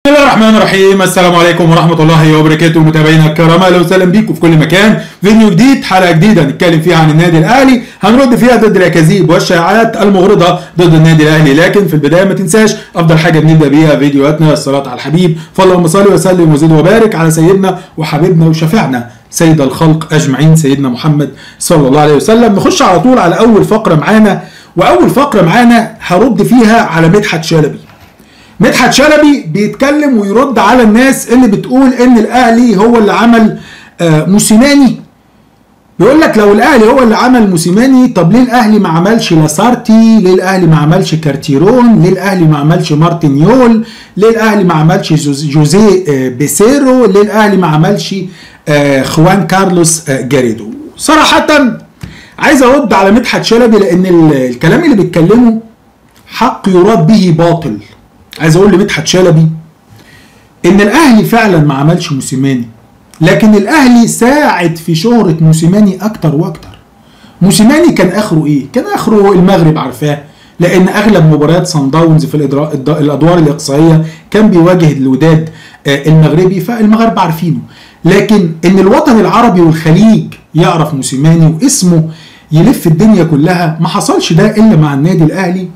بسم الله الرحمن الرحيم السلام عليكم ورحمة الله وبركاته متابعينا الكرام اهلا وسهلا بيكم في كل مكان فيديو جديد حلقة جديدة نتكلم فيها عن النادي الاهلي هنرد فيها ضد الاكاذيب والشائعات المغرضة ضد النادي الاهلي لكن في البداية ما تنساش افضل حاجة بنبدا بيها فيديوهاتنا الصلاة على الحبيب فاللهم صل وسلم وزد وبارك على سيدنا وحبيبنا وشفيعنا سيد الخلق اجمعين سيدنا محمد صلى الله عليه وسلم نخش على طول على اول فقرة معانا واول فقرة معانا هرد فيها على مدحت شلبي مدحت شلبي بيتكلم ويرد على الناس اللي بتقول ان الاهلي هو اللي عمل آه، موسيماني بيقول لك لو الاهلي هو اللي عمل موسيماني طب ليه الاهلي ما عملش لاسارتي ليه الاهلي ما عملش كارتيرون ليه الاهلي ما عملش مارتينيول ليه الاهلي ما عملش جوز- جوزيه آه، بيسيرو ليه الاهلي ما عملش آه، خوان كارلوس آه، جاريدو صراحة عايز ارد على مدحت شلبي لان ال- الكلام اللي بيتكلمه حق يراد به باطل عايز اقول لمدحت شلبي ان الاهلي فعلا ما عملش موسيماني لكن الاهلي ساعد في شهرة موسيماني اكتر واكتر موسيماني كان اخره ايه كان اخره المغرب عارفاه لان اغلب مباريات صن داونز في الإدرا- الد- الادوار الاقصائيه كان بيواجه الوداد آه، المغربي فالمغاربه عارفينه لكن ان الوطن العربي والخليج يعرف موسيماني واسمه يلف الدنيا كلها ما حصلش ده الا مع النادي الاهلي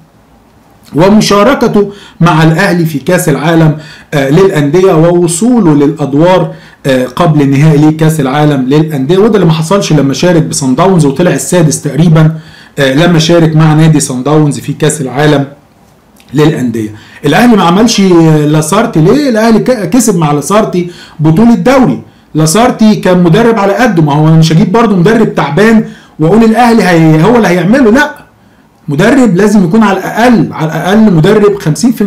ومشاركته مع الاهلي في كاس العالم آه، للانديه ووصوله للادوار آه، قبل النهائي لكاس العالم للانديه وده اللي ما حصلش لما شارك بصن داونز وطلع السادس تقريبا آه، لما شارك مع نادي صن داونز في كاس العالم للانديه الاهلي ما عملش لاسارتي ليه الاهلي ك- كسب مع لاسارتي بطوله دوري لاسارتي كان مدرب على قده ما هو انا مش هجيب برضه مدرب تعبان واقول الاهلي هي هو اللي هيعمله لا مدرب لازم يكون على الاقل على الاقل مدرب 50%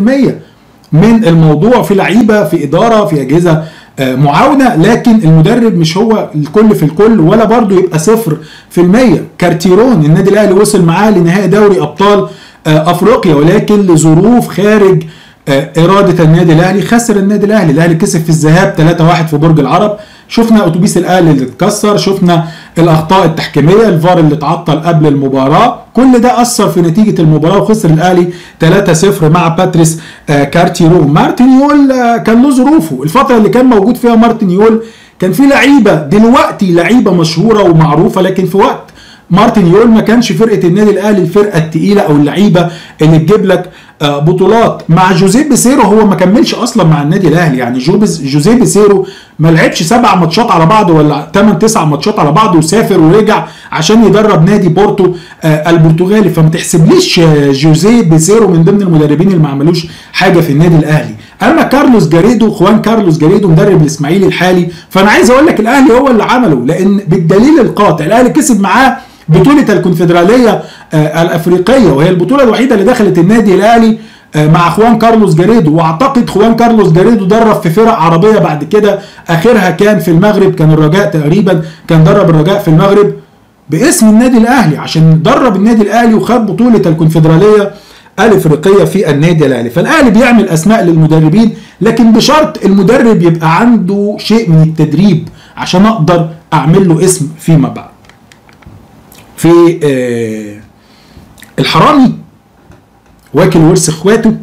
من الموضوع في لعيبه في اداره في اجهزه آه، معاونه لكن المدرب مش هو الكل في الكل ولا برضه يبقى صفر في المية كارتيرون النادي الاهلي وصل معاه لنهائي دوري ابطال آه، افريقيا ولكن لظروف خارج آه، اراده النادي الاهلي خسر النادي الاهلي الاهلي كسب في الذهاب 3-1 في برج العرب شفنا اتوبيس الاهلي اللي اتكسر شفنا الاخطاء التحكيميه الفار اللي اتعطل قبل المباراه كل ده اثر في نتيجه المباراه وخسر الاهلي 3-0 مع باتريس آه، كارتيرون مارتينيول آه، كان له ظروفه الفتره اللي كان موجود فيها مارتينيول كان في لعيبه دلوقتي لعيبه مشهوره ومعروفه لكن في وقت مارتن يول ما كانش فرقه النادي الاهلي الفرقه الثقيله او اللعيبه اللي تجيب لك آه، بطولات مع جوزيه بيسيرو هو ما كملش اصلا مع النادي الاهلي يعني جوبز جوزيه بيسيرو ما لعبش سبع ماتشات على بعض ولا ثمان تسع ماتشات على بعض وسافر ورجع عشان يدرب نادي بورتو آه، البرتغالي فما تحسبليش آه، جوزيه بيسيرو من ضمن المدربين اللي ما عملوش حاجه في النادي الاهلي اما كارلوس جاريدو خوان كارلوس جاريدو مدرب الاسماعيلي الحالي فانا عايز اقول لك الاهلي هو اللي عمله لان بالدليل القاطع الاهلي كسب معاه بطولة الكونفدرالية آه، الأفريقية وهي البطولة الوحيدة اللي دخلت النادي الأهلي آه، مع خوان كارلوس جاريدو واعتقد خوان كارلوس جاريدو درب في فرق عربية بعد كده اخرها كان في المغرب كان الرجاء تقريبا كان درب الرجاء في المغرب باسم النادي الاهلي عشان درب النادي الاهلي وخد بطولة الكونفدرالية الافريقية في النادي الاهلي فالاهلي بيعمل اسماء للمدربين لكن بشرط المدرب يبقى عنده شيء من التدريب عشان اقدر اعمل له اسم فيما بعد في آه، الحرامي واكل ورث اخواته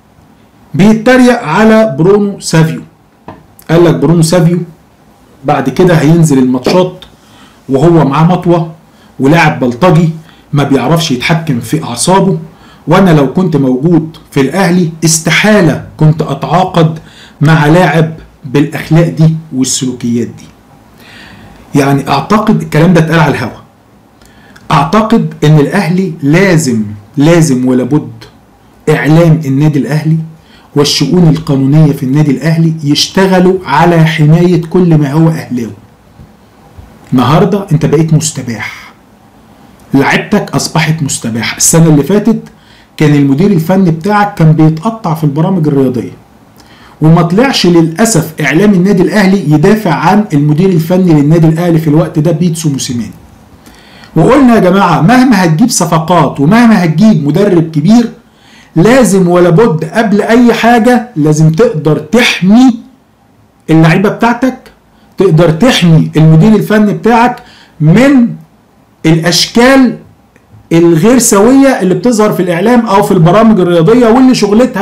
بيتريق على برونو سافيو قال لك برونو سافيو بعد كده هينزل الماتشات وهو معاه مطوه ولاعب بلطجي ما بيعرفش يتحكم في اعصابه وانا لو كنت موجود في الاهلي استحاله كنت اتعاقد مع لاعب بالاخلاق دي والسلوكيات دي يعني اعتقد الكلام ده اتقال على الهوا اعتقد ان الاهلي لازم لازم ولابد اعلام النادي الاهلي والشؤون القانونيه في النادي الاهلي يشتغلوا على حمايه كل ما هو اهلاوي النهارده انت بقيت مستباح لعبتك اصبحت مستباح السنه اللي فاتت كان المدير الفني بتاعك كان بيتقطع في البرامج الرياضيه وما طلعش للاسف اعلام النادي الاهلي يدافع عن المدير الفني للنادي الاهلي في الوقت ده بيتسو موسيماني وقلنا يا جماعه مهما هتجيب صفقات ومهما هتجيب مدرب كبير لازم ولا بد قبل اي حاجه لازم تقدر تحمي اللعيبه بتاعتك تقدر تحمي المدير الفني بتاعك من الاشكال الغير سويه اللي بتظهر في الاعلام او في البرامج الرياضيه واللي شغلتها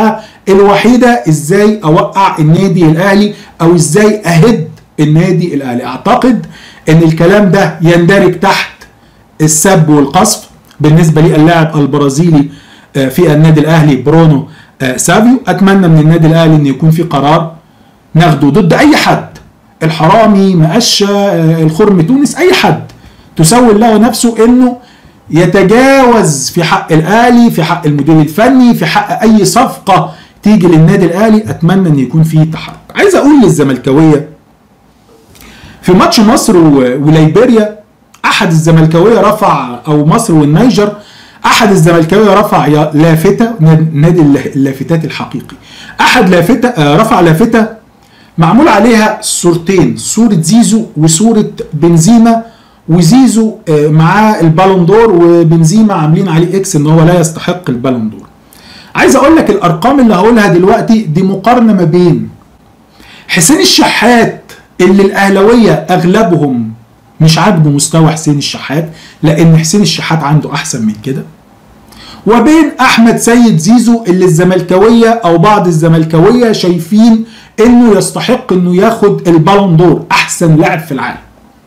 الوحيده ازاي اوقع النادي الاهلي او ازاي اهد النادي الاهلي اعتقد ان الكلام ده يندرج تحت السب والقصف بالنسبه لي اللاعب البرازيلي في النادي الاهلي برونو سافيو اتمنى من النادي الاهلي ان يكون في قرار ناخده ضد اي حد الحرامي مقشه الخرم تونس اي حد تسول له نفسه انه يتجاوز في حق الاهلي في حق المدير الفني في حق اي صفقه تيجي للنادي الاهلي اتمنى ان يكون في تحرك عايز اقول للزملكاويه في ماتش مصر وليبيريا احد الزملكاويه رفع او مصر والنيجر احد الزملكاويه رفع لافته نادي اللافتات الحقيقي احد لافته رفع لافته معمول عليها صورتين صوره زيزو وصوره بنزيما وزيزو معاه البالون دور وبنزيما عاملين عليه اكس ان هو لا يستحق البالون دور عايز اقول لك الارقام اللي هقولها دلوقتي دي مقارنه ما بين حسين الشحات اللي الاهلاويه اغلبهم مش عاجبه مستوى حسين الشحات لان حسين الشحات عنده احسن من كده وبين احمد سيد زيزو اللي الزملكاويه او بعض الزملكاويه شايفين انه يستحق انه ياخد البالون دور احسن لاعب في العالم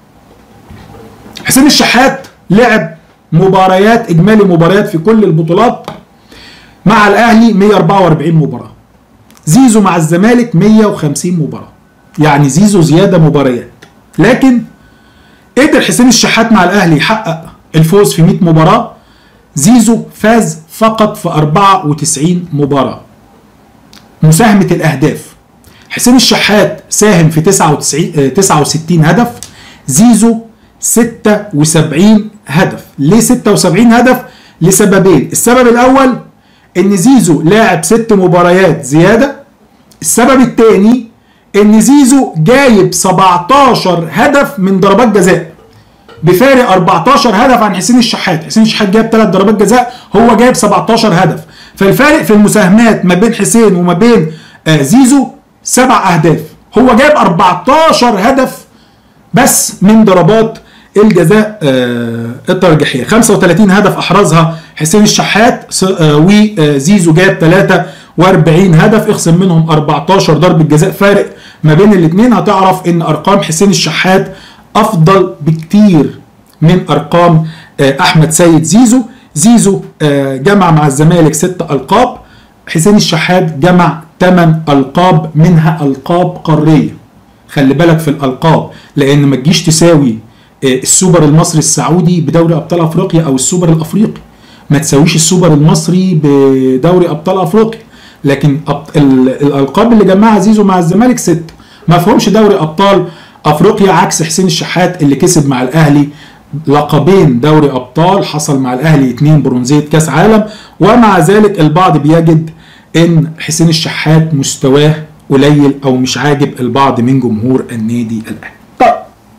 حسين الشحات لعب مباريات اجمالي مباريات في كل البطولات مع الاهلي 144 مباراه زيزو مع الزمالك 150 مباراه يعني زيزو زياده مباريات لكن قدر حسين الشحات مع الاهلي يحقق الفوز في 100 مباراه زيزو فاز فقط في 94 مباراه مساهمه الاهداف حسين الشحات ساهم في 99 69 هدف زيزو 76 هدف ليه 76 هدف لسببين السبب الاول ان زيزو لاعب ست مباريات زياده السبب الثاني ان زيزو جايب 17 هدف من ضربات جزاء بفارق 14 هدف عن حسين الشحات حسين الشحات جايب 3 ضربات جزاء هو جايب 17 هدف فالفارق في المساهمات ما بين حسين وما بين آه زيزو سبع اهداف هو جايب 14 هدف بس من ضربات الجزاء آه الترجيحيه 35 هدف احرزها حسين الشحات آه وزيزو جاب 43 هدف اخصم منهم 14 ضربه جزاء فارق ما بين الاثنين هتعرف ان ارقام حسين الشحات افضل بكتير من ارقام آه احمد سيد زيزو زيزو جمع مع الزمالك ست القاب حسين الشحات جمع 8 القاب منها القاب قاريه خلي بالك في الالقاب لان ما تجيش تساوي السوبر المصري السعودي بدوري ابطال افريقيا او السوبر الافريقي ما تساويش السوبر المصري بدوري ابطال افريقيا لكن الالقاب اللي جمعها زيزو مع الزمالك ست ما فهمش دوري ابطال افريقيا عكس حسين الشحات اللي كسب مع الاهلي لقبين دوري ابطال حصل مع الاهلي اتنين برونزيه كاس عالم ومع ذلك البعض بيجد ان حسين الشحات مستواه قليل او مش عاجب البعض من جمهور النادي الاهلي. طيب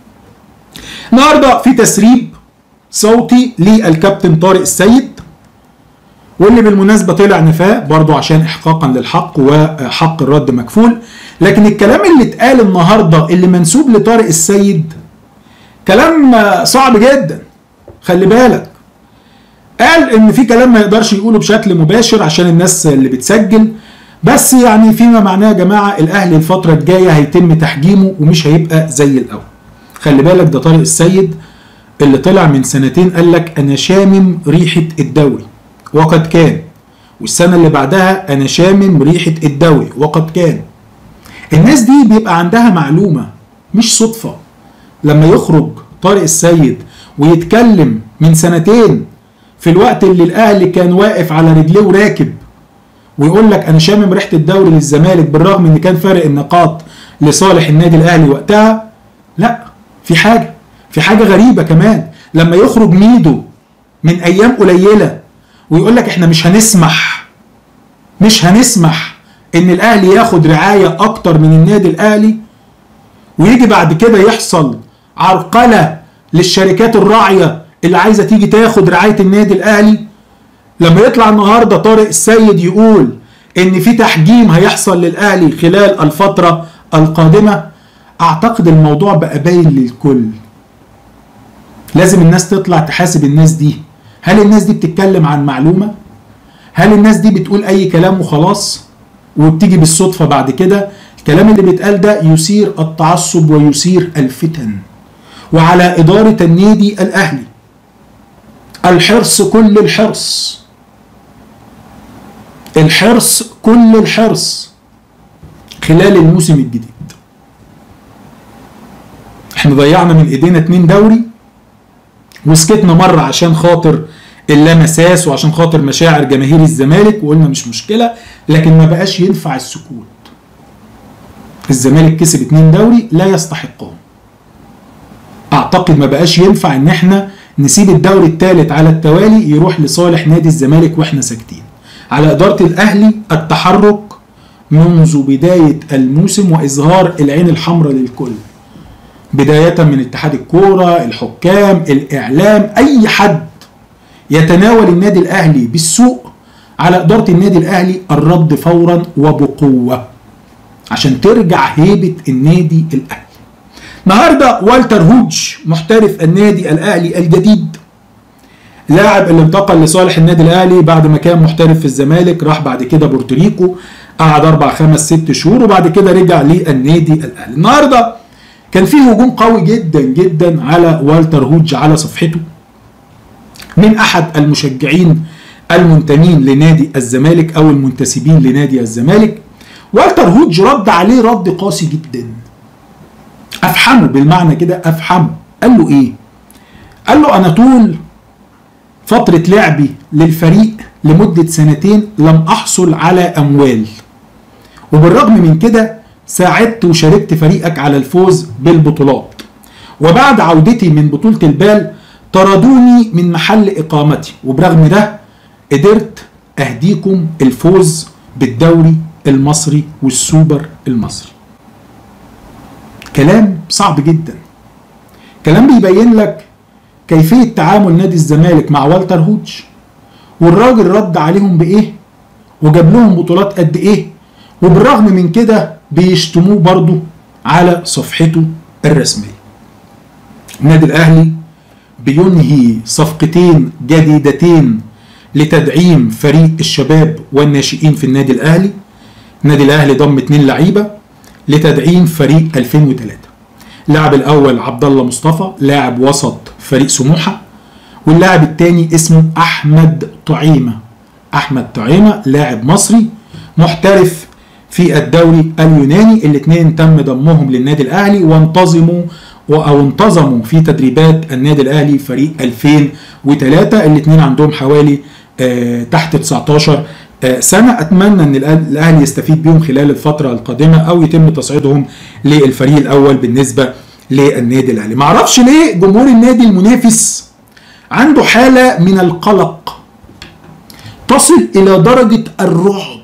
النهارده في تسريب صوتي للكابتن طارق السيد واللي بالمناسبة طلع نفاه برضو عشان إحقاقا للحق وحق الرد مكفول لكن الكلام اللي اتقال النهاردة اللي منسوب لطارق السيد كلام صعب جدا خلي بالك قال ان في كلام ما يقدرش يقوله بشكل مباشر عشان الناس اللي بتسجل بس يعني فيما معناه يا جماعة الاهلي الفترة الجاية هيتم تحجيمه ومش هيبقى زي الاول خلي بالك ده طارق السيد اللي طلع من سنتين قال لك انا شامم ريحة الدوري وقد كان والسنة اللي بعدها انا شامم ريحة الدوري وقد كان الناس دي بيبقى عندها معلومة مش صدفة لما يخرج طارق السيد ويتكلم من سنتين في الوقت اللي الاهلي كان واقف على رجليه وراكب ويقول لك انا شامم ريحه الدوري للزمالك بالرغم ان كان فارق النقاط لصالح النادي الاهلي وقتها لا في حاجه في حاجه غريبه كمان لما يخرج ميدو من ايام قليله ويقول لك احنا مش هنسمح مش هنسمح ان الاهلي ياخد رعايه اكتر من النادي الاهلي ويجي بعد كده يحصل عرقله للشركات الراعيه اللي عايزه تيجي تاخد رعايه النادي الاهلي لما يطلع النهارده طارق السيد يقول ان في تحجيم هيحصل للاهلي خلال الفتره القادمه اعتقد الموضوع بقى باين للكل لازم الناس تطلع تحاسب الناس دي هل الناس دي بتتكلم عن معلومه هل الناس دي بتقول اي كلام وخلاص وبتيجي بالصدفه بعد كده الكلام اللي بيتقال ده يثير التعصب ويثير الفتن وعلى اداره النادي الاهلي الحرص كل الحرص الحرص كل الحرص خلال الموسم الجديد احنا ضيعنا من ايدينا اتنين دوري وسكتنا مرة عشان خاطر اللمساس وعشان خاطر مشاعر جماهير الزمالك وقلنا مش مشكلة لكن ما بقاش ينفع السكوت الزمالك كسب اتنين دوري لا يستحقهم اعتقد ما بقاش ينفع ان احنا نسيب الدوري الثالث على التوالي يروح لصالح نادي الزمالك واحنا ساكتين على اداره الاهلي التحرك منذ بدايه الموسم واظهار العين الحمراء للكل بدايه من اتحاد الكوره الحكام الاعلام اي حد يتناول النادي الاهلي بالسوء على اداره النادي الاهلي الرد فورا وبقوه عشان ترجع هيبه النادي الاهلي النهارده والتر هوج محترف النادي الاهلي الجديد لاعب اللي انتقل لصالح النادي الاهلي بعد ما كان محترف في الزمالك راح بعد كده بورتوريكو قعد اربع خمس ست شهور وبعد كده رجع للنادي الاهلي النهارده كان في هجوم قوي جدا جدا على والتر هوج على صفحته من احد المشجعين المنتمين لنادي الزمالك او المنتسبين لنادي الزمالك والتر هوج رد عليه رد قاسي جدا افحمه بالمعنى كده افحمه قال له ايه قال له انا طول فترة لعبي للفريق لمدة سنتين لم احصل على اموال وبالرغم من كده ساعدت وشاركت فريقك على الفوز بالبطولات وبعد عودتي من بطولة البال طردوني من محل اقامتي وبرغم ده قدرت اهديكم الفوز بالدوري المصري والسوبر المصري كلام صعب جدا كلام بيبين لك كيفية تعامل نادي الزمالك مع والتر هوج والراجل رد عليهم بإيه وجاب لهم بطولات قد إيه وبالرغم من كده بيشتموه برضه على صفحته الرسمية النادي الأهلي بينهي صفقتين جديدتين لتدعيم فريق الشباب والناشئين في النادي الأهلي النادي الأهلي ضم اتنين لعيبة لتدعيم فريق 2003 اللاعب الاول عبد الله مصطفى لاعب وسط فريق سموحه واللاعب الثاني اسمه احمد طعيمه احمد طعيمه لاعب مصري محترف في الدوري اليوناني الاثنين تم ضمهم للنادي الاهلي وانتظموا او انتظموا في تدريبات النادي الاهلي فريق 2003 الاثنين عندهم حوالي آه تحت 19 سنة أتمنى أن الأهلي يستفيد بيهم خلال الفترة القادمة أو يتم تصعيدهم للفريق الأول بالنسبة للنادي الأهلي معرفش ليه جمهور النادي المنافس عنده حالة من القلق تصل إلى درجة الرعب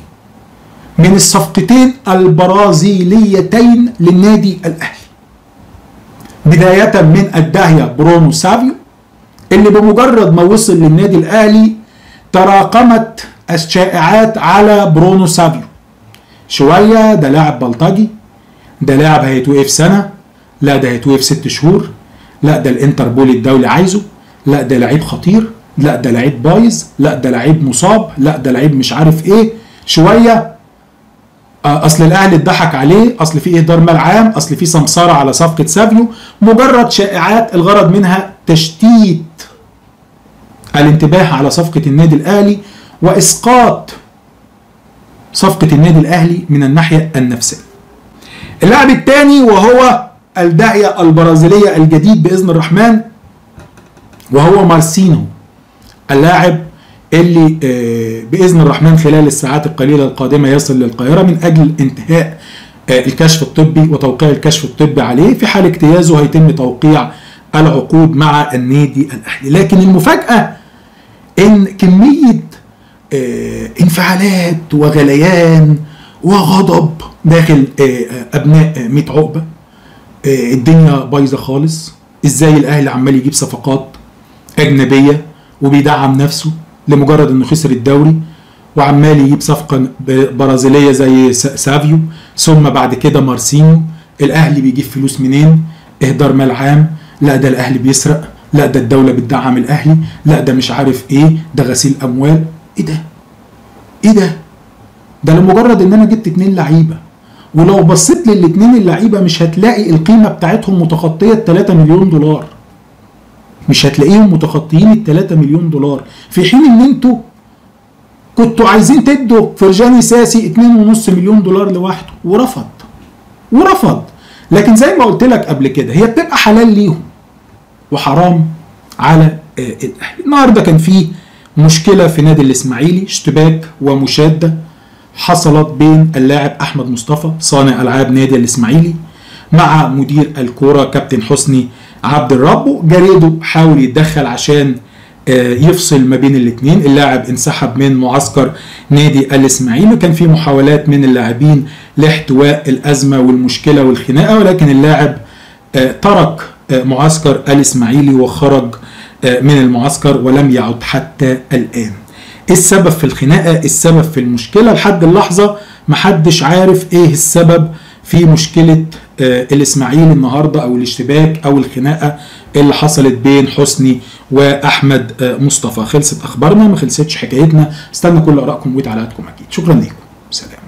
من الصفقتين البرازيليتين للنادي الأهلي بداية من الداهية برونو سافيو اللي بمجرد ما وصل للنادي الأهلي تراكمت الشائعات على برونو سافيو شوية ده لاعب بلطجي ده لاعب هيتوقف سنة لا ده هيتوقف ست شهور لا ده الانتربول الدولي عايزه لا ده لعيب خطير لا ده لعيب بايظ لا ده لعيب مصاب لا ده لعيب مش عارف ايه شوية اصل الاهلي اتضحك عليه اصل في اهدار مال عام اصل في سمسارة على صفقة سافيو مجرد شائعات الغرض منها تشتيت الانتباه على صفقة النادي الاهلي واسقاط صفقة النادي الاهلي من الناحية النفسية. اللاعب الثاني وهو الداعية البرازيلية الجديد باذن الرحمن وهو مارسينو اللاعب اللي باذن الرحمن خلال الساعات القليلة القادمة يصل للقاهرة من اجل انتهاء الكشف الطبي وتوقيع الكشف الطبي عليه في حال اجتيازه هيتم توقيع العقود مع النادي الاهلي لكن المفاجأة ان كمية انفعالات وغليان وغضب داخل ابناء 100 عقبه الدنيا بايظه خالص ازاي الاهلي عمال يجيب صفقات اجنبيه وبيدعم نفسه لمجرد انه خسر الدوري وعمال يجيب صفقه برازيليه زي سافيو ثم بعد كده مارسينيو الاهلي بيجيب فلوس منين اهدار مال عام لا ده الاهلي بيسرق لا ده الدوله بتدعم الاهلي لا ده مش عارف ايه ده غسيل اموال ايه ده ايه ده ده لمجرد ان انا جبت اتنين لعيبه ولو بصيت للاتنين اللعيبه مش هتلاقي القيمه بتاعتهم متخطيه 3 مليون دولار مش هتلاقيهم متخطيين ال 3 مليون دولار في حين ان انتوا كنتوا عايزين تدوا فرجاني ساسي 2.5 مليون دولار لوحده ورفض ورفض لكن زي ما قلت لك قبل كده هي بتبقى حلال ليهم وحرام على آه، الاهلي النهارده كان في مشكله في نادي الاسماعيلي اشتباك ومشاده حصلت بين اللاعب احمد مصطفى صانع العاب نادي الاسماعيلي مع مدير الكوره كابتن حسني عبد الرب جريدو حاول يتدخل عشان آه، يفصل ما بين الاثنين اللاعب انسحب من معسكر نادي الاسماعيلي كان في محاولات من اللاعبين لاحتواء الازمه والمشكله والخناقه ولكن اللاعب آه، ترك آه، معسكر الاسماعيلي وخرج آه، من المعسكر ولم يعد حتى الان السبب في الخناقه السبب في المشكله لحد اللحظه محدش عارف ايه السبب في مشكله آه، الاسماعيلي النهارده او الاشتباك او الخناقه اللي حصلت بين حسني واحمد آه، مصطفى خلصت اخبارنا ما خلصتش حكايتنا استنى كل ارائكم وتعليقاتكم اكيد شكرا لكم سلام